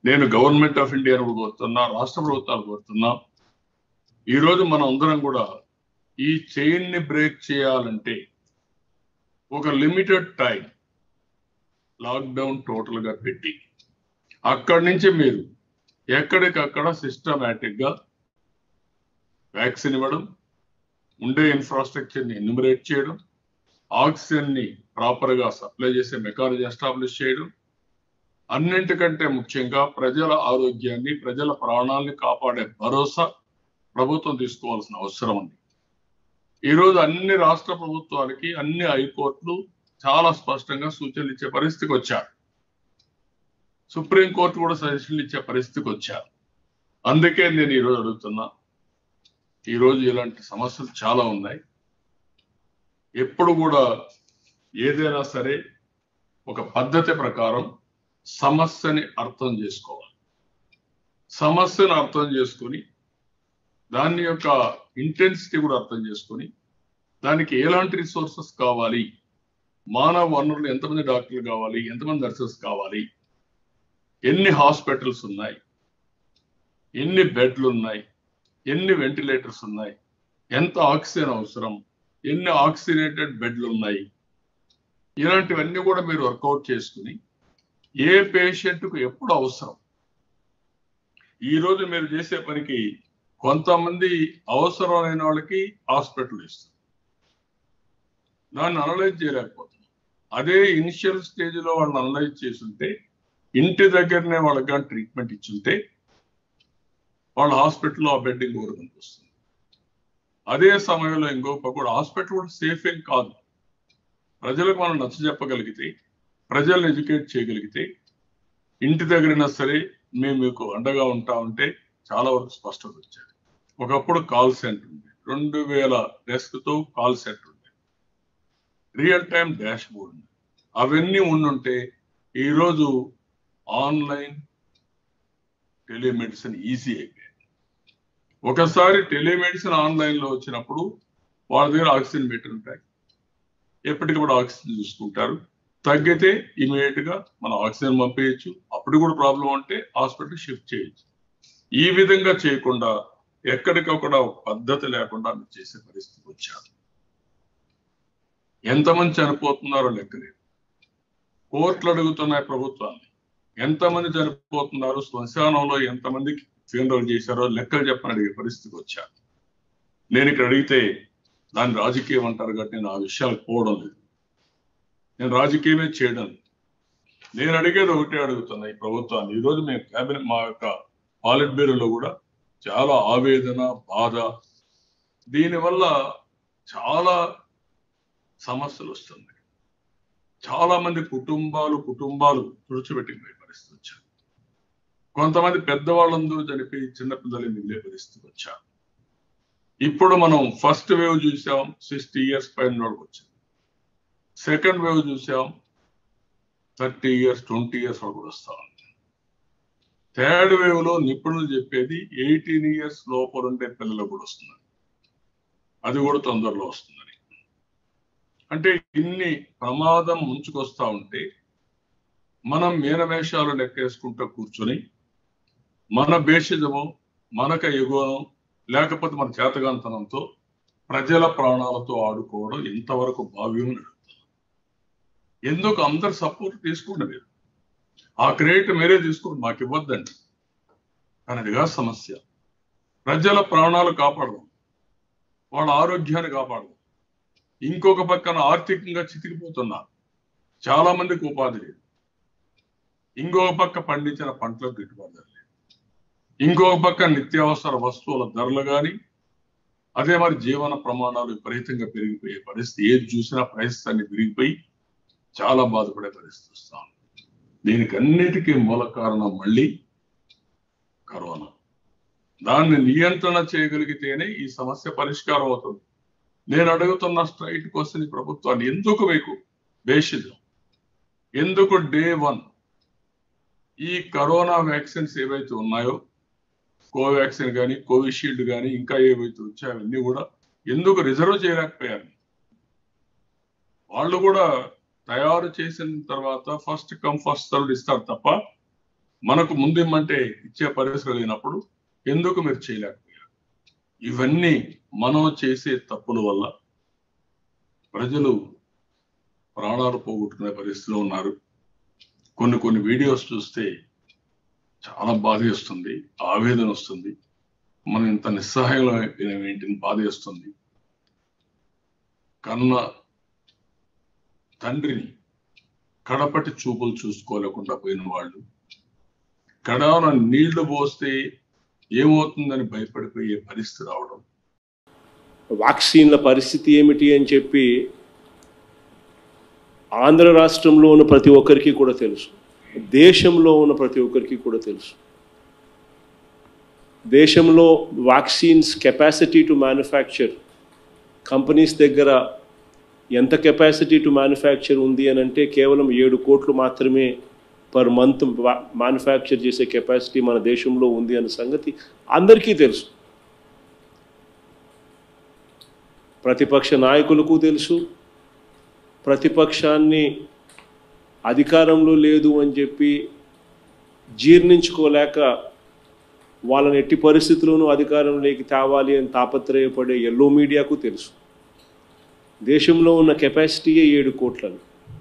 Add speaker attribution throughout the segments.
Speaker 1: నేను government of ఇండియాను కూడా కోరుతున్నా రాష్ట్ర ప్రభుత్వాలు కోరుతున్నా ఈ రోజు మనం అందరం కూడా ఈ చైన్ ని బ్రేక్ చేయాలంటే ఒక లిమిటెడ్ టైం లాక్డౌన్ టోటల్ గా పెట్టి అక్కడి నుంచి మీరు ఎక్కడికక్కడ సిస్టమేటిక్ గా వ్యాక్సిన్ ఇవ్వడం ఉండే ఇన్ఫ్రాస్ట్రక్చర్ ని ఎన్యూమరేట్ చేయడం ఆక్సిజన్ ని ప్రాపర్ గా సప్లై చేసే మెకానిజం ఎస్టాబ్లిష్ చేయడం అన్నింటికంటే ముఖ్యంగా ప్రజల ఆరోగ్యాన్ని ప్రజల ప్రాణాలని కాపాడే భరోసా ప్రభుత్వం తీసుకోవాల్సిన అవసరం ఉంది ఈ రోజు అన్ని రాష్ట్ర ప్రభుత్వాలకి అన్ని హైకోర్టులు చాలా స్పష్టంగా సూచనలు ఇచ్చే పరిస్థితికి వచ్చారు సుప్రీంకోర్టు కూడా సజెషన్లు ఇచ్చే పరిస్థితికి వచ్చారు అందుకే నేను ఈరోజు అడుగుతున్నా ఈరోజు ఇలాంటి సమస్యలు చాలా ఉన్నాయి ఎప్పుడు కూడా ఏదైనా సరే ఒక పద్ధతి ప్రకారం సమస్యని అర్థం చేసుకోవాలి సమస్యను అర్థం చేసుకొని దాని యొక్క ఇంటెన్సిటీ కూడా అర్థం చేసుకొని దానికి ఎలాంటి రిసోర్సెస్ కావాలి మానవ వనరులు ఎంతమంది డాక్టర్లు కావాలి ఎంతమంది నర్సెస్ కావాలి ఎన్ని హాస్పిటల్స్ ఉన్నాయి ఎన్ని బెడ్లు ఉన్నాయి ఎన్ని వెంటిలేటర్స్ ఉన్నాయి ఎంత ఆక్సిజన్ అవసరం ఎన్ని ఆక్సిజనేటెడ్ బెడ్లు ఉన్నాయి ఇలాంటివన్నీ కూడా మీరు వర్కౌట్ చేసుకుని ఏ పేషెంట్కు ఎప్పుడు అవసరం ఈ రోజు మీరు చేసే పనికి కొంతమంది అవసరమైన వాళ్ళకి హాస్పిటల్ ఇస్తారు దాన్ని అనలైజ్ చేయలేకపోతున్నాం అదే ఇనిషియల్ స్టేజ్ లో వాళ్ళని అనలైజ్ చేసుంటే ఇంటి దగ్గరనే వాళ్ళకి కానీ ట్రీట్మెంట్ ఇచ్చుంటే వాళ్ళ హాస్పిటల్లో ఆ బెడ్ ఇంకొకరు వస్తుంది అదే సమయంలో ఇంకొక కూడా హాస్పిటల్ కూడా సేఫ్ ఏం కాదు ప్రజలకు మనం నచ్చ చెప్పగలిగితే ప్రజల్ని ఎడ్యుకేట్ చేయగలిగితే ఇంటి దగ్గరైనా సరే మేము మీకు అండగా ఉంటా ఉంటే చాలా వరకు స్పష్టత వచ్చేది ఒకప్పుడు కాల్ సెంటర్ ఉంది రెండు వేల డెస్క్ తో కాల్ సెంటర్ ఉంది రియల్ టైం డాష్ బోర్డ్ ఉంది అవన్నీ ఉండుంటే ఈరోజు ఆన్లైన్ టెలిమెడిసిన్ ఈజీ అయిపోయింది ఒకసారి టెలిమెడిసిన్ ఆన్లైన్ లో వచ్చినప్పుడు వాళ్ళ దగ్గర ఆక్సిజన్ పెట్టి ఉంటాయి ఎప్పటికప్పుడు ఆక్సిజన్ చూసుకుంటారు తగ్గితే ఇమీడియట్ గా మనం ఆక్సిజన్ పంపేయచ్చు అప్పుడు కూడా ప్రాబ్లం ఉంటే హాస్పిటల్ షిఫ్ట్ చేయొచ్చు ఈ విధంగా చేయకుండా ఎక్కడికక్కడ ఒక పద్ధతి లేకుండా మీరు చేసే పరిస్థితి వచ్చారు ఎంతమంది చనిపోతున్నారో లెక్కలేదు కోర్టులు అడుగుతున్నాయి ప్రభుత్వాన్ని ఎంతమంది చనిపోతున్నారు శ్మశానంలో ఎంతమందికి ఫ్యూనరల్ చేశారో లెక్కలు చెప్పని అడిగే పరిస్థితికి వచ్చారు నేను ఇక్కడ అడిగితే దాన్ని రాజకీయం అంటారు కాబట్టి నేను ఆ విషయాలు పోవడం లేదు నేను రాజకీయమే చేయడం లేదు నేను అడిగేది ఒకటే అడుగుతున్నా ఈ ప్రభుత్వాన్ని ఈరోజు మేము కేబినెట్ మా యొక్క పాలిట్ బ్యూరోలో కూడా చాలా ఆవేదన బాధ దీనివల్ల చాలా సమస్యలు వస్తుంది చాలా మంది కుటుంబాలు కుటుంబాలు తుడిచిపెట్టిపోయే పరిస్థితి వచ్చారు కొంతమంది పెద్దవాళ్ళందరూ చనిపోయి చిన్నపిల్లలు మిగిలే పరిస్థితి వచ్చారు ఇప్పుడు మనం ఫస్ట్ వేవ్ చూసాం సిక్స్టీ ఇయర్స్ పైన వాళ్ళకి వచ్చింది సెకండ్ వేవ్ చూసాం థర్టీ ఇయర్స్ ట్వంటీ ఇయర్స్ వరకు కూడా వస్తా ఉంది థర్డ్ వేవ్ లో నిపుణులు చెప్పేది ఎయిటీన్ ఇయర్స్ లోపల ఉండే పిల్లలకు కూడా వస్తుంది అది కూడా తొందరలో వస్తుందని అంటే ఇన్ని ప్రమాదం ముంచుకొస్తా ఉంటే మనం మీనవేషాలు లెక్కేసుకుంటూ కూర్చొని మన భేషజమో మనక ఎగోనో లేకపోతే మన చేతగాంతనంతో ప్రజల ప్రాణాలతో ఆడుకోవడం ఎంతవరకు భావ్యం అని అడుగుతున్నాను ఎందుకు అందరు సపోర్ట్ తీసుకోండి మీరు ఆ క్రెడిట్ మీరే తీసుకోండి మాకు ఇవ్వద్దండి కానీ అదిగా సమస్య ప్రజల ప్రాణాలు కాపాడదాం వాళ్ళ ఆరోగ్యాన్ని కాపాడదాం ఇంకొక పక్కన ఆర్థికంగా చితికిపోతున్నారు చాలా మందికి ఉపాధి లేదు ఇంకొక పక్క పండించిన పంటలకు గిట్టుబాటు ధర లేదు ఇంకొక పక్క నిత్యావసర వస్తువుల ధరలు కానీ అదే మరి జీవన ప్రమాణాలు విపరీతంగా పెరిగిపోయే పరిస్థితి ఏది చూసినా ప్రైస్ అన్ని పెరిగిపోయి చాలా బాధపడే పరిస్థితి వస్తాం దీనికి అన్నిటికీ మూల కారణం మళ్ళీ కరోనా దాన్ని నియంత్రణ చేయగలిగితేనే ఈ సమస్య పరిష్కారం అవుతుంది నేను అడుగుతున్న స్ట్రైట్ క్వశ్చన్ ఈ ప్రభుత్వాన్ని ఎందుకు మీకు బేషిజం ఎందుకు డే వన్ ఈ కరోనా వ్యాక్సిన్స్ ఏవైతే ఉన్నాయో కోవాక్సిన్ కానీ కోవిషీల్డ్ కానీ ఇంకా ఏవైతే వచ్చాయో అవన్నీ కూడా ఎందుకు రిజర్వ్ చేయలేకపోయారు వాళ్ళు కూడా తయారు చేసిన తర్వాత ఫస్ట్ కమ్ ఫస్ట్ సర్వ్ ఇస్తారు తప్ప మనకు ముందేమంటే ఇచ్చే పరిస్థితి లేనప్పుడు ఎందుకు మీరు చేయలేకపోయారు ఇవన్నీ మనం చేసే తప్పుల వల్ల ప్రజలు ప్రాణాలు పోగొట్టుకునే పరిస్థితిలో ఉన్నారు కొన్ని కొన్ని వీడియోస్ చూస్తే చాలా బాధేస్తుంది ఆవేదన వస్తుంది మనం ఇంత నిస్సహాయంలో ఏంటిని బాధేస్తుంది కన్న తండ్రిని కడపటి చూపులు చూసుకోలేకుండా పోయిన వాళ్ళు కడాన నీళ్లు పోస్తే ఏమవుతుందని భయపడిపోయే పరిస్థితి రావడం
Speaker 2: వ్యాక్సిన్ల పరిస్థితి ఏమిటి అని చెప్పి ఆంధ్ర రాష్ట్రంలో ఉన్న ప్రతి ఒక్కరికి కూడా తెలుసు దేశంలో ఉన్న ప్రతి ఒక్కరికి కూడా తెలుసు దేశంలో vaccines capacity to manufacture companies దగ్గర ఎంత కెపాసిటీ టు మ్యానుఫ్యాక్చర్ ఉంది అని అంటే కేవలం ఏడు కోట్లు మాత్రమే పర్ మంత్ మ్యానుఫ్యాక్చర్ చేసే కెపాసిటీ మన దేశంలో ఉంది అనే సంగతి అందరికీ తెలుసు ప్రతిపక్ష నాయకులకు తెలుసు ప్రతిపక్షాన్ని అధికారంలో లేదు అని చెప్పి జీర్ణించుకోలేక వాళ్ళని ఎట్టి పరిస్థితుల్లోనూ అధికారంలోకి తేవాలి అని తాపత్రయపడే ఎల్లో మీడియాకు తెలుసు దేశంలో ఉన్న కెపాసిటీయే ఏడు కోట్లని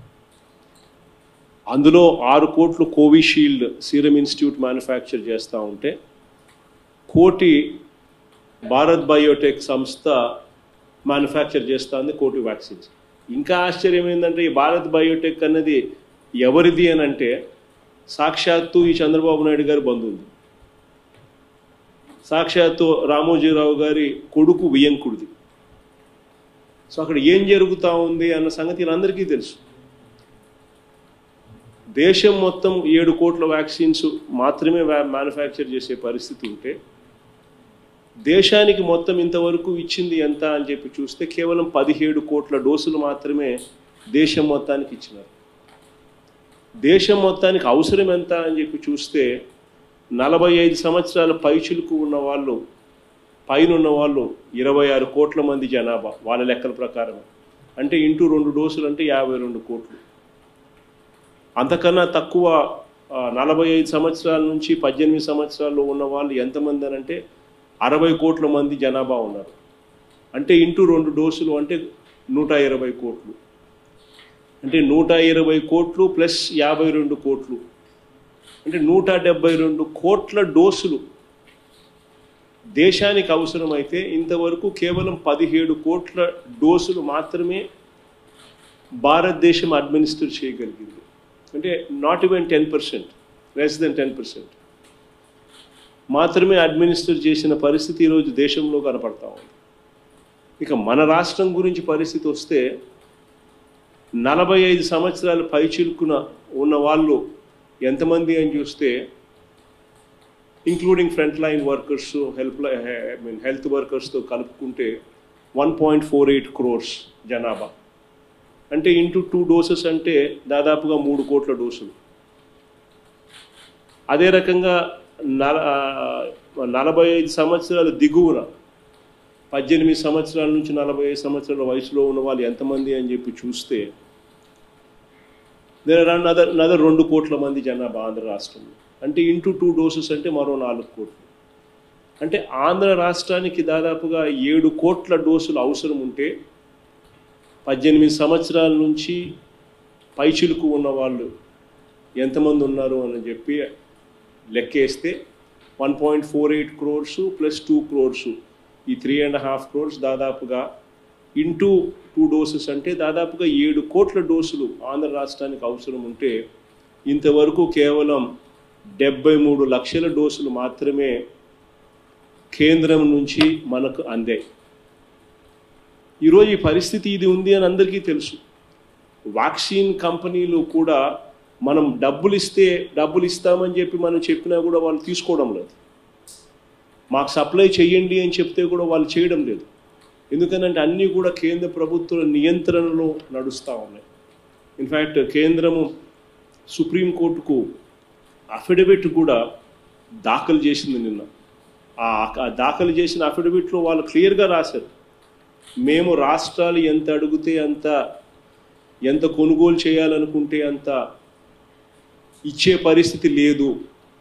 Speaker 2: అందులో ఆరు కోట్లు కోవిషీల్డ్ సీరం ఇన్స్టిట్యూట్ మ్యానుఫ్యాక్చర్ చేస్తూ ఉంటే కోటి భారత్ బయోటెక్ సంస్థ మ్యానుఫ్యాక్చర్ చేస్తుంది కోటి వ్యాక్సిన్స్ ఇంకా ఆశ్చర్యం ఏంటంటే ఈ భారత్ బయోటెక్ అన్నది ఎవరిది అని అంటే సాక్షాత్తు ఈ చంద్రబాబు నాయుడు గారి బంధువులు సాక్షాత్తు రామోజీరావు గారి కొడుకు వియంకుడిది సో అక్కడ ఏం జరుగుతూ ఉంది అన్న సంగతి అందరికీ తెలుసు దేశం మొత్తం ఏడు కోట్ల వ్యాక్సిన్స్ మాత్రమే మ్యానుఫ్యాక్చర్ చేసే పరిస్థితి ఉంటే దేశానికి మొత్తం ఇంతవరకు ఇచ్చింది ఎంత అని చెప్పి చూస్తే కేవలం పదిహేడు కోట్ల డోసులు మాత్రమే దేశం మొత్తానికి ఇచ్చినారు దేశం మొత్తానికి అవసరం ఎంత అని చెప్పి చూస్తే నలభై ఐదు సంవత్సరాల పైచులకు ఉన్న వాళ్ళు పైన ఉన్న వాళ్ళు ఇరవై ఆరు కోట్ల మంది జనాభా వాళ్ళ లెక్కల ప్రకారం అంటే ఇంటూ రెండు డోసులు అంటే యాభై రెండు కోట్లు అంతకన్నా తక్కువ ఆ, నలభై ఐదు సంవత్సరాల నుంచి పద్దెనిమిది సంవత్సరాల్లో ఉన్న వాళ్ళు ఎంతమంది అని అంటే అరవై కోట్ల మంది జనాభా ఉన్నారు అంటే ఇంటూ రెండు డోసులు అంటే నూట ఇరవై కోట్లు అంటే నూట ఇరవై కోట్లు ప్లస్ యాభై రెండు కోట్లు అంటే నూట డెబ్బై రెండు కోట్ల డోసులు దేశానికి అవసరమైతే ఇంతవరకు కేవలం పదిహేడు కోట్ల డోసులు మాత్రమే భారతదేశం అడ్మినిస్టర్ చేయగలిగింది అంటే not even ten percent less than ten percent మాత్రమే అడ్మినిస్టర్ చేసిన పరిస్థితి ఈరోజు దేశంలో కనపడతా ఉంది ఇక మన రాష్ట్రం గురించి పరిస్థితి వస్తే నలభై ఐదు సంవత్సరాల పైచిలుకున ఉన్న వాళ్ళు ఎంతమంది అని చూస్తే including front line workers help I mean health వర్కర్స్తో కలుపుకుంటే one point four eight crores జనాభా అంటే ఇంటూ టూ డోసెస్ అంటే దాదాపుగా మూడు కోట్ల డోసులు అదే రకంగా నల ఆ, నలభై ఐదు సంవత్సరాల దిగువన పద్దెనిమిది సంవత్సరాల నుంచి నలభై ఐదు సంవత్సరాల వయసులో ఉన్న వాళ్ళు ఎంతమంది అని చెప్పి చూస్తే దేర్ ఆర్ నదర్ నదర్ రెండు కోట్ల మంది జనాభా ఆంధ్ర రాష్ట్రంలో అంటే ఇంటూ టూ డోసెస్ అంటే మరో నాలుగు కోట్లు అంటే ఆంధ్ర రాష్ట్రానికి దాదాపుగా ఏడు కోట్ల డోసులు అవసరం ఉంటే పద్దెనిమిది సంవత్సరాల నుంచి పైచిలుకు ఉన్న వాళ్ళు ఎంతమంది ఉన్నారు అని చెప్పి లెక్కేస్తే one point four eight crores plus two crores ఈ త్రీ అండ్ హాఫ్ క్రోర్స్ దాదాపుగా ఇంటూ టూ డోసెస్ అంటే దాదాపుగా ఏడు కోట్ల డోసులు ఆంధ్ర రాష్ట్రానికి అవసరం ఉంటే ఇంతవరకు కేవలం డెబ్బై మూడు లక్షల డోసులు మాత్రమే కేంద్రం నుంచి మనకు అందాయి ఈరోజు ఈ పరిస్థితి ఇది ఉంది అని అందరికీ తెలుసు వ్యాక్సిన్ కంపెనీలు కూడా మనం డబ్బులు ఇస్తే డబ్బులు ఇస్తామని చెప్పి మనం చెప్పినా కూడా వాళ్ళు తీసుకోవడం లేదు మాకు సప్లై చేయండి అని చెప్తే కూడా వాళ్ళు చేయడం లేదు ఎందుకనంటే అన్నీ కూడా కేంద్ర ప్రభుత్వ నియంత్రణలో నడుస్తూ ఉన్నాయి ఇన్ఫ్యాక్ట్ కేంద్రము సుప్రీంకోర్టుకు అఫిడవిట్ కూడా దాఖలు చేసింది నిన్న ఆ ఆ దాఖలు చేసిన అఫిడవిట్లో వాళ్ళు క్లియర్గా రాశారు మేము రాష్ట్రాలు ఎంత అడిగితే అంత ఎంత కొనుగోలు చేయాలనుకుంటే అంత ఇచ్చే పరిస్థితి లేదు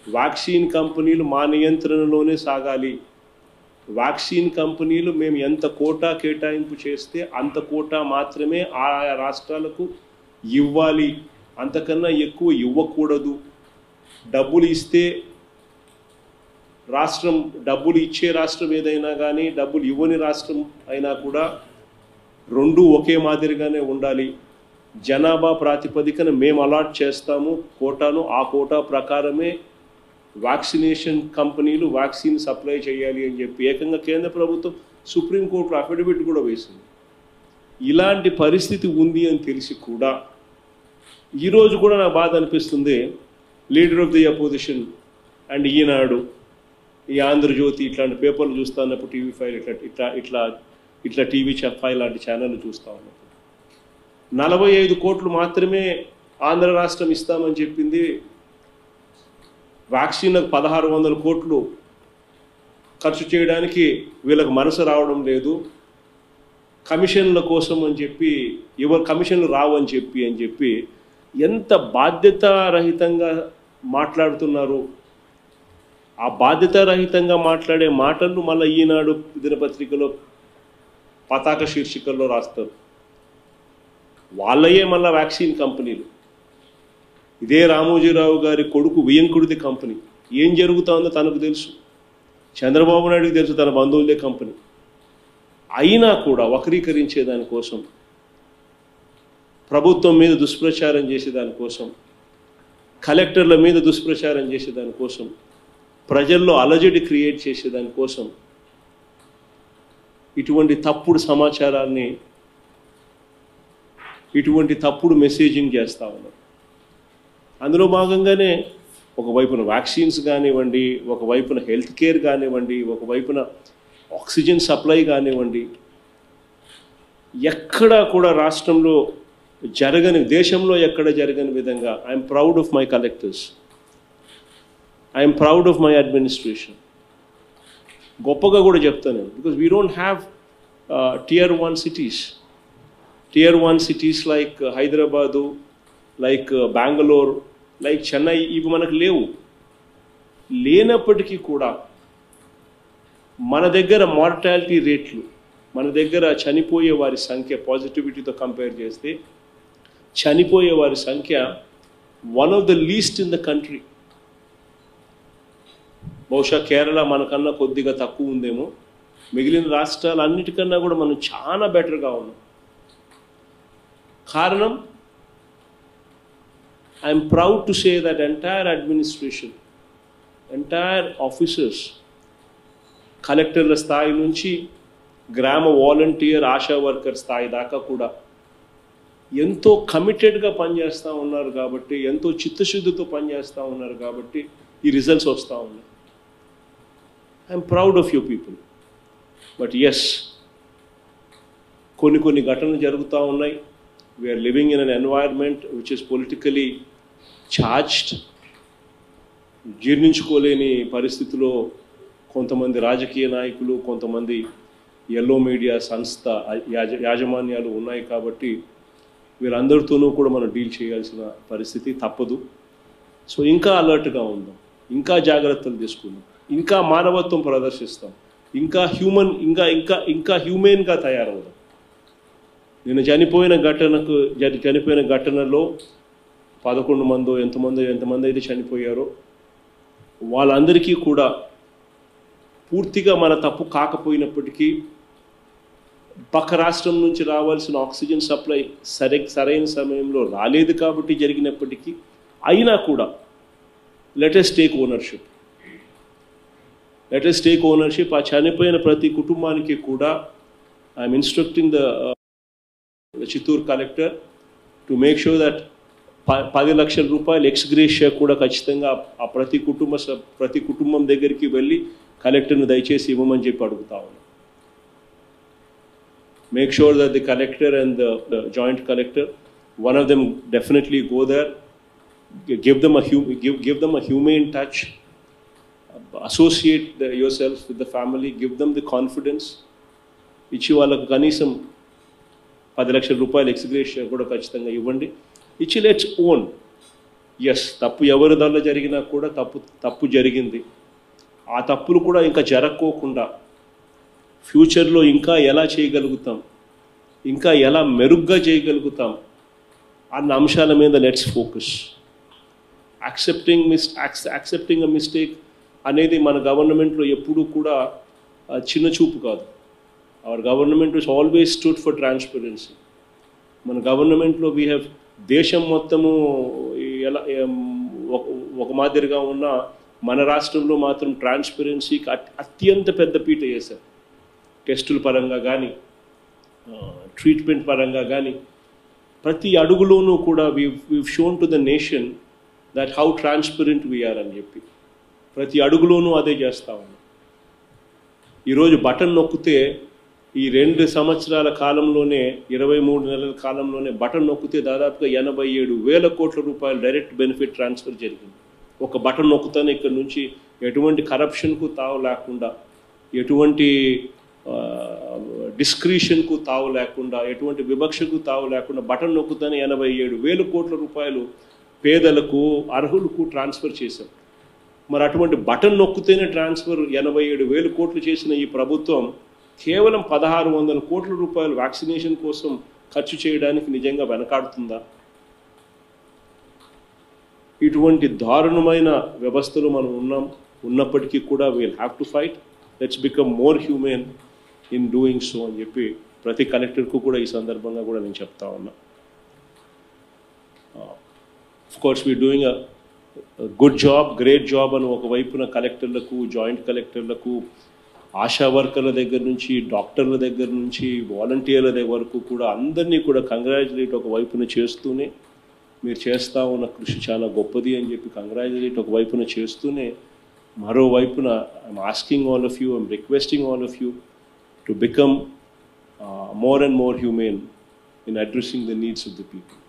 Speaker 2: వ్యాక్సిన్ కంపెనీలు మా నియంత్రణలోనే సాగాలి వ్యాక్సిన్ కంపెనీలు మేము ఎంత కోటా కేటాయింపు చేస్తే అంత కోటా మాత్రమే ఆయా రాష్ట్రాలకు ఇవ్వాలి అంతకన్నా ఎక్కువ ఇవ్వకూడదు డబ్బులు ఇస్తే రాష్ట్రం డబ్బులు ఇచ్చే రాష్ట్రం ఏదైనా కానీ డబ్బులు ఇవ్వని రాష్ట్రం అయినా కూడా రెండు ఒకే మాదిరిగానే ఉండాలి జనాభా ప్రాతిపదికన మేము అలాట్ చేస్తాము కోటాను ఆ కోటా ప్రకారమే వ్యాక్సినేషన్ కంపెనీలు వ్యాక్సిన్ సప్లై చేయాలి అని చెప్పి ఏకంగా కేంద్ర ప్రభుత్వం సుప్రీంకోర్టు అఫిడవిట్ కూడా వేసింది ఇలాంటి పరిస్థితి ఉంది అని తెలిసి కూడా ఈరోజు కూడా నాకు బాధ అనిపిస్తుంది leader of the opposition and Eenadu ఈ ఆంధ్రజ్యోతి ఇట్లాంటి పేపర్లు చూస్తా ఉన్నప్పుడు టీవీ ఫైవ్ ఇట్లా ఇట్లా ఇట్లా ఇట్లా టీవీ ఫైవ్ లాంటి ఛానళ్ళు చూస్తా ఉన్నప్పుడు నలభై ఐదు కోట్లు మాత్రమే ఆంధ్ర రాష్ట్రం ఇస్తామని చెప్పింది వ్యాక్సిన్లకు పదహారు వందల కోట్లు ఖర్చు చేయడానికి వీళ్ళకి మనసు రావడం లేదు కమిషన్ల కోసం అని చెప్పి ఇవ కమిషన్లు రావని చెప్పి అని చెప్పి ఎంత బాధ్యతారహితంగా మాట్లాడుతున్నారు ఆ బాధ్యతారహితంగా మాట్లాడే మాటలు మళ్ళీ ఈనాడు దినపత్రికలో పతాక శీర్షికల్లో రాస్తారు వాళ్ళయే మళ్ళీ వ్యాక్సిన్ కంపెనీలు ఇదే రామోజీరావు గారి కొడుకు వియంకుడిది కంపెనీ ఏం జరుగుతుందో తనకు తెలుసు చంద్రబాబు నాయుడుకి తెలుసు తన బంధువులే కంపెనీ అయినా కూడా వక్రీకరించే దానికోసం ప్రభుత్వం మీద దుష్ప్రచారం చేసే దానికోసం కలెక్టర్ల మీద దుష్ప్రచారం చేసే దానికోసం ప్రజల్లో అలజడి క్రియేట్ చేసే దానికోసం ఇటువంటి తప్పుడు సమాచారాన్ని ఇటువంటి తప్పుడు మెసేజింగ్ చేస్తూ ఉన్నారు అందులో భాగంగానే ఒకవైపున వ్యాక్సిన్స్ కానివ్వండి ఒకవైపున హెల్త్ కేర్ కానివ్వండి ఒకవైపున ఆక్సిజన్ సప్లై కానివ్వండి ఎక్కడా కూడా రాష్ట్రంలో జరగని దేశంలో ఎక్కడ జరగని విధంగా I'm proud of my collectors I'm proud of my administration గొప్పగా కూడా చెప్తాను నేను because we don't have tier one cities tier one cities like Hyderabad like Bengaluru like Chennai ఇవి మనకు లేవు లేనప్పటికీ కూడా మన దగ్గర మార్టాలిటీ రేట్లు మన దగ్గర చనిపోయే వారి సంఖ్య పాజిటివిటీతో కంపేర్ చేస్తే చనిపోయే వారి సంఖ్య one of the least in the country బహుశా కేరళ మనకన్నా కొద్దిగా తక్కువ ఉందేమో మిగిలిన రాష్ట్రాలు అన్నిటికన్నా కూడా మనం చాలా బెటర్గా ఉన్నాం కారణం I'm proud to say that entire administration entire officers కలెక్టర్ల స్థాయి నుంచి గ్రామ వాలంటీర్ ఆశా వర్కర్ స్థాయి దాకా కూడా ఎంతో కమిటెడ్గా పనిచేస్తూ ఉన్నారు కాబట్టి ఎంతో చిత్తశుద్ధితో పనిచేస్తూ ఉన్నారు కాబట్టి ఈ రిజల్ట్స్ వస్తూ ఉన్నాయి I'm proud of you people but as కొన్ని కొన్ని ఘటనలు జరుగుతూ ఉన్నాయి we're living in an environment which is politically charged జీర్ణించుకోలేని పరిస్థితిలో కొంతమంది రాజకీయ నాయకులు కొంతమంది ఎల్లో మీడియా సంస్థ యాజ యాజమాన్యాలు ఉన్నాయి కాబట్టి వీరందరితోనూ కూడా మనం డీల్ చేయాల్సిన పరిస్థితి తప్పదు సో ఇంకా అలర్ట్గా ఉందాం ఇంకా జాగ్రత్తలు తీసుకుందాం ఇంకా మానవత్వం ప్రదర్శిస్తాం ఇంకా హ్యూమన్ ఇంకా ఇంకా ఇంకా హ్యూమెన్గా తయారవుదాం నిన్న చనిపోయిన ఘటనకు జరి- చనిపోయిన ఘటనలో పదకొండు మందో ఎంతమందో ఎంతమంది అయితే చనిపోయారో వాళ్ళందరికీ కూడా పూర్తిగా మన తప్పు కాకపోయినప్పటికీ పక్క రాష్ట్రం నుంచి రావాల్సిన ఆక్సిజన్ సప్లై సరే సరైన సమయంలో రాలేదు కాబట్టి జరిగినప్పటికీ అయినా కూడా let us take ownership let us take ownership ఆ చనిపోయిన ప్రతి కుటుంబానికి కూడా I'm instructing the Chittoor collector to make sure that పది లక్షల రూపాయలు ఎక్స్గ్రేషియా కూడా ఖచ్చితంగా ఆ ప్రతి కుటుంబ స- ప్రతి కుటుంబం దగ్గరికి వెళ్ళి కలెక్టర్ను దయచేసి ఇవ్వమని చెప్పి అడుగుతా ఉన్నాం make sure that the collector and the, the joint collector, one of them definitely go there, g- give them a hum- give, give them a humane touch, associate the, yourself with the family, give them the confidence, ఇచ్చి వాళ్ళకు కనీసం పది లక్షల రూపాయలు ex gratia కూడా ఖచ్చితంగా ఇవ్వండి ఇచ్చి లెట్స్ ఓన్ ఎస్ తప్పు ఎవరి వల్ల జరిగినా కూడా తప్పు తప్పు జరిగింది ఆ తప్పులు కూడా ఇంకా జరక్కోకుండా ఫ్యూచర్లో ఇంకా ఎలా చేయగలుగుతాం ఇంకా ఎలా మెరుగ్గా చేయగలుగుతాం అన్న అంశాల మీద let's focus accepting miss accepting a mistake అనేది మన గవర్నమెంట్లో ఎప్పుడూ కూడా ఆ, చిన్న చూపు కాదు our government is always stood for transparency మన గవర్నమెంట్లో వీ హ్యావ్ దేశం మొత్తము ఎలా ఏం, ఒక- ఒక మాదిరిగా ఉన్న మన రాష్ట్రంలో మాత్రం ట్రాన్స్పరెన్సీకి అత్- అత్యంత పెద్ద పీట వేశారు టెస్టుల పరంగా కానీ ట్రీట్మెంట్ పరంగా కానీ ప్రతి అడుగులోనూ కూడా we we shown to the nation that how transparent we're అని చెప్పి ప్రతి అడుగులోనూ అదే చేస్తా ఉన్నాం ఈరోజు బటన్ నొక్కితే ఈ రెండు సంవత్సరాల కాలంలోనే ఇరవై మూడు నెలల కాలంలోనే బటన్ నొక్కితే దాదాపుగా ఎనభై ఏడు వేల కోట్ల రూపాయలు డైరెక్ట్ బెనిఫిట్ ట్రాన్స్ఫర్ జరిగింది ఒక బటన్ నొక్కుతానే ఇక్కడ నుంచి ఎటువంటి కరప్షన్కు తావు లేకుండా ఎటువంటి డిస్క్రిషన్కు తావు లేకుండా ఎటువంటి వివక్షకు తావు లేకుండా బటన్ నొక్కుతానే ఎనభై ఏడు వేల కోట్ల రూపాయలు పేదలకు అర్హులకు ట్రాన్స్ఫర్ చేశాం మరి అటువంటి బటన్ నొక్కితేనే ట్రాన్స్ఫర్ ఎనభై ఏడు వేలు కోట్లు చేసిన ఈ ప్రభుత్వం కేవలం పదహారు వందల కోట్ల రూపాయలు వ్యాక్సినేషన్ కోసం ఖర్చు చేయడానికి నిజంగా వెనకాడుతుందా ఇటువంటి దారుణమైన వ్యవస్థలో మనం ఉన్నాం ఉన్నప్పటికీ కూడా we'll have to fight let's become more humane in doing so అని చెప్పి ప్రతి కలెక్టర్కు కూడా ఈ సందర్భంగా కూడా నేను చెప్తా ఉన్నా of course we doing a good job great job అని ఒకవైపున కలెక్టర్లకు జాయింట్ కలెక్టర్లకు ఆశా వర్కర్ల దగ్గర నుంచి డాక్టర్ల దగ్గర నుంచి వాలంటీర్ల దగ్గర వరకు కూడా అందరినీ కూడా కంగ్రాచులేట్ ఒక వైపున చేస్తూనే మీరు చేస్తా ఉన్న కృషి చాలా గొప్పది అని చెప్పి కంగ్రాచులేట్ ఒక వైపున చేస్తూనే మరోవైపున I'm asking all of you I'm requesting all of you to become more and more humane in addressing the needs of the people